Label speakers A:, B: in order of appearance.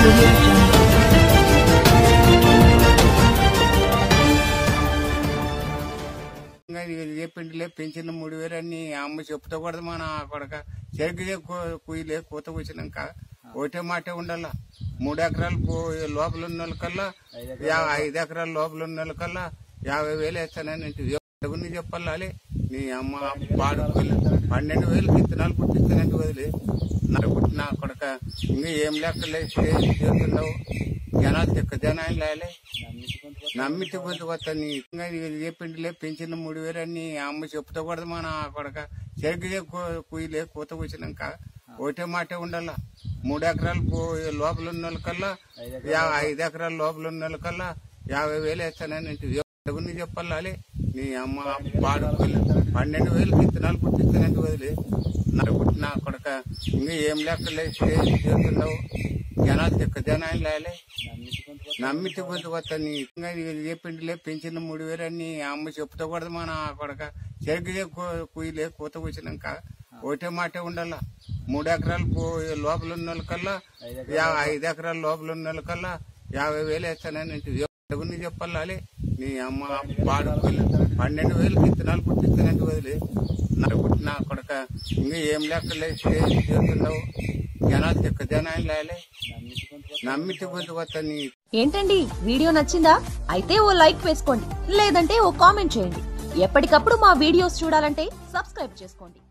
A: audio jungle.
B: ఇంకా ఇది చెప్పిండిలే పెంచిన మూడు వేలు అని అమ్మ చెప్తా కూడా మన కొడక చెరుకు కుయిలే కూత కూర్చున్నాక ఒకటే మాట ఉండాల మూడు ఎకరాలు పో- లోపల ఉన్న వాళ్ళకల్లా యా- ఐదు ఎకరాల లోపల ఉన్న వాళ్ళకల్లా యాభై వేలు వేస్తానని అంటే ఎవరిని చెప్పాలి నీ అమ్మ పాడు పన్నెండు వేలు విత్తనాలు పుట్టిస్తానంటే వదిలి నా పుట్టిన కొడక ఇంకా ఏం లెక్కలే చేస్తున్నావు జనాలు తిక్క జనాలు లేలే నమ్మితే కొంత వస్తా నీ ఇంకా ఇది చెప్పిండిలే పెంచిన మూడు వేలు అని అమ్మ చెప్తా కూడా మన కొడక చెరుకు కుయిలే కూత కూర్చున్నాక ఒకటే మాట ఉండాల మూడు ఎకరాలు పో- లోపల ఉన్న వాళ్ళకల్లా యా- ఐదు ఎకరాల లోపల ఉన్న వాళ్ళకల్లా యాభై వేలు వేస్తానని అంటే ఎవరిని చెప్పాలి నీ అమ్మ పాడు పన్నెండు వేలు విత్తనాలు పుట్టిస్తానంటే వదిలి నా పుట్టిన కొడక ఇంకా ఏం లెక్కలే చేస్తున్నావు జనాలు తిక్క జనాలు లేలే నమ్మితే కొంత వస్తా నీ ఇంకా ఇది చెప్పిండిలే పెంచిన మూడు వేలు అని అమ్మ చెప్తా కూడా మన కొడక చెరుకు కుయిలే కూత కూర్చున్నాక ఒకటే మాట ఉండాల మూడు ఎకరాలు పో- లోపల ఉన్న వాళ్ళకల్లా యా- ఐదు ఎకరాల లోపల ఉన్న వాళ్ళకల్లా యాభై వేలు వేస్తానని అంటే ఎవరిని చెప్పాలి నీ అమ్మ పాడు పన్నెండు వేలు విత్తనాలు పుట్టిస్తానంటే వదిలి నా పుట్టిన కొడక ఇంకా ఏం లెక్కలే చేస్తున్నావు జనాలు తిక్క జనాలు లేలే నమ్మితే కొంత వస్తా నీ
C: ఏంటండి వీడియో నచ్చిందా అయితే ఓ లైక్ వేసుకోండి లేదంటే ఓ కామెంట్ చేయండి ఎప్పటికప్పుడు మా వీడియోస్ చూడాలంటే సబ్స్క్రైబ్ చేసుకోండి